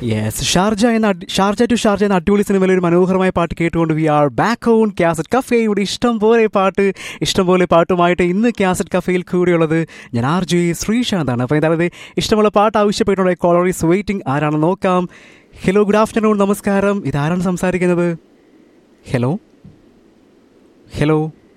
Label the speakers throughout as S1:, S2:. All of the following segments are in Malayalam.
S1: യെസ് ഷാർജ എന്ന അടി- ഷാർജ ടു ഷാർജ എന്ന അടിപൊളി സിനിമയിലെ ഒരു മനോഹരമായ പാട്ട് കേട്ടുകൊണ്ട് we are back on cassette cafe ഇവിടെ ഇഷ്ടം പോലെ പാട്ട് ഇഷ്ടം പോലെ പാട്ടുമായിട്ട് ഇന്ന് ക്യാസറ്റ് കഫേയിൽ കൂടിയുള്ളത് ഞാൻ ആർ ജെ ശ്രീശാന്താണ് അപ്പോൾ എന്തായാലും ഇഷ്ടമുള്ള പാട്ട് ആവശ്യപ്പെട്ടുള്ള കോളറീസ് വെയിറ്റിംഗ് ആരാണെന്ന് നോക്കാം ഹലോ ഗുഡ് ആഫ്റ്റർനൂൺ നമസ്കാരം ഇതാരാണ് സംസാരിക്കുന്നത് ഹലോ ഹലോ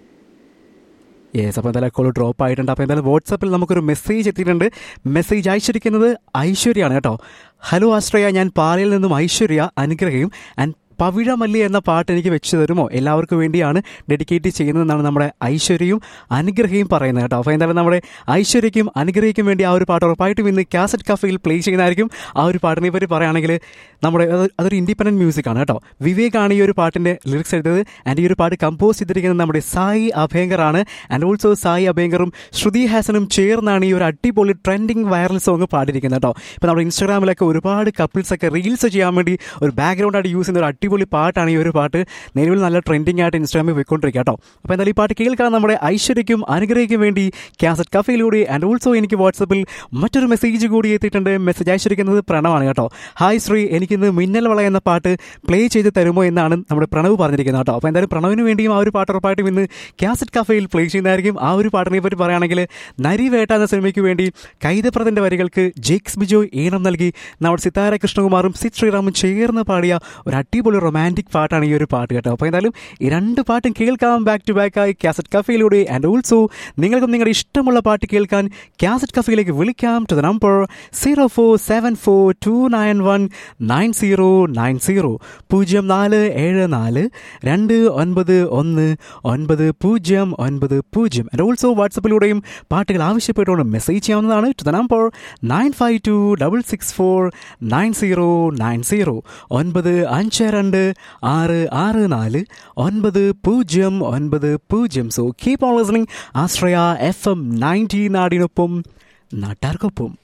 S1: യെസ് അപ്പോൾ എന്തായാലും കോൾ ഡ്രോപ്പ് ആയിട്ടുണ്ട് അപ്പോൾ എന്തായാലും വാട്സപ്പിൽ നമുക്കൊരു മെസ്സേജ് എത്തിയിട്ടുണ്ട് മെസ്സേജ് അയച്ചിരിക്കുന്നത് ഐശ്വര്യയാണ് കേട്ടോ ഹലോ ആശ്രയ ഞാൻ പാലയിൽ നിന്നും ഐശ്വര്യ അനുഗ്രഹയും ആൻഡ് പവിഴമല്ലി എന്ന പാട്ട് എനിക്ക് വെച്ച് തരുമോ എല്ലാവർക്കും വേണ്ടിയാണ് ഡെഡിക്കേറ്റ് ചെയ്യുന്നതെന്നാണ് നമ്മുടെ ഐശ്വര്യയും അനുഗ്രഹയും പറയുന്നത് കേട്ടോ അപ്പോൾ എന്തായാലും നമ്മുടെ ഐശ്വര്യയ്ക്കും അനുഗ്രഹിക്കും വേണ്ടി ആ ഒരു പാട്ട് ഉറപ്പായിട്ടും ഇന്ന് കാസറ്റ് കഫയിൽ പ്ലേ ചെയ്യുന്നതായിരിക്കും ആ ഒരു പാട്ടിനെ പറ്റി പറയുകയാണെങ്കിൽ നമ്മുടെ അത് അതൊരു ഇൻഡിപെൻഡൻറ്റ് മ്യൂസിക് ആണ് കേട്ടോ വിവേകാണ് ഈ ഒരു പാട്ടിൻ്റെ ലിറിക്സ് എഴുതിയത് ആൻഡ് ഈ ഒരു പാട്ട് കമ്പോസ് ചെയ്തിരിക്കുന്നത് നമ്മുടെ സായി അഭയങ്കറാണ് ആൻഡ് ഓൾസോ സായി അഭയങ്കറും ശ്രുതി ഹാസനും ചേർന്നാണ് ഈ ഒരു അടിപൊളി ട്രെൻഡിങ് വൈറൽ സോങ് പാടിയിരിക്കുന്നത് കേട്ടോ ഇപ്പോൾ നമ്മുടെ ഇൻസ്റ്റാഗ്രാമിലൊക്കെ ഒരുപാട് കപ്പിൾസ് ഒക്കെ റീൽസ് ചെയ്യാൻ വേണ്ടി ഒരു ബാക്ക്ഗ്രൗണ്ട് ആയിട്ട് യൂസ് ചെയ്യുന്ന ഒരു അടിപൊളി പാട്ടാണ് ഈ ഒരു പാട്ട് നിലവിൽ നല്ല ട്രെൻഡിങ് ആയിട്ട് ഇൻസ്റ്റാഗ്രാമിൽ പോയിക്കൊണ്ടിരിക്കുക കേട്ടോ അപ്പോൾ എന്തായാലും ഈ പാട്ട് കേൾക്കാൻ നമ്മുടെ ഐശ്വര്യയ്ക്കും അനുഗ്രഹിക്കും വേണ്ടി കാസറ്റ് കഫയിലൂടെ ആൻഡ് ഓൾസോ എനിക്ക് വാട്സപ്പിൽ മറ്റൊരു മെസ്സേജ് കൂടി എത്തിയിട്ടുണ്ട് മെസ്സേജ് അയച്ചിരിക്കുന്നത് പ്രണവാണ് കേട്ടോ ഹായ് ശ്രീ എനിക്കിന്ന് മിന്നൽ വള എന്ന പാട്ട് പ്ലേ ചെയ്ത് തരുമോ എന്നാണ് നമ്മുടെ പ്രണവ് പറഞ്ഞിരിക്കുന്നത് കേട്ടോ അപ്പോൾ എന്തായാലും പ്രണവിന് വേണ്ടിയും ആ ഒരു പാട്ട് ഉറപ്പായിട്ടും ഇന്ന് കാസറ്റ് കഫയിൽ പ്ലേ ചെയ്യുന്നതായിരിക്കും ആ ഒരു പാട്ടിനെ പറ്റി പറയുകയാണെങ്കിൽ നരിവേട്ട എന്ന സിനിമയ്ക്ക് വേണ്ടി കൈതപ്രദന്റെ വരികൾക്ക് ജേക്സ് ബിജോയ് ഈണം നൽകി നമ്മുടെ സിത്താര കൃഷ്ണകുമാറും സിത് ശ്രീറാമും ചേർന്ന് പാടിയ ഒരു അടിപൊളി റൊമാൻറ്റിക് പാട്ടാണ് ഈ ഒരു പാട്ട് കേട്ടോ അപ്പോൾ എന്തായാലും ഈ രണ്ട് പാട്ടും കേൾക്കാം ബാക്ക് ടു ബാക്ക് ആയി കാസറ്റ് കഫയിലൂടെ ആൻഡ് ഓൾസോ നിങ്ങൾക്കും നിങ്ങളുടെ ഇഷ്ടമുള്ള പാട്ട് കേൾക്കാൻ കാസറ്റ് കഫയിലേക്ക് വിളിക്കാം to the number zero four seven four two nine one nine zero nine zero പൂജ്യം നാല് ഏഴ് നാല് രണ്ട് ഒൻപത് ഒന്ന് ഒൻപത് പൂജ്യം ഒൻപത് പൂജ്യം ആൻഡ് ഓൾസോ വാട്സപ്പിലൂടെയും പാട്ടുകൾ ആവശ്യപ്പെട്ടുകൊണ്ട് മെസ്സേജ് ചെയ്യാവുന്നതാണ് to the number nine five two double six four nine zero nine zero ഒൻപത് അഞ്ച് രണ്ട് ആറ് ആറ് നാല് ഒൻപത് പൂജ്യം ഒൻപത് പൂജ്യം so keep on listening Ashraya F M ninety നാടിനൊപ്പം നാട്ടാർക്കൊപ്പം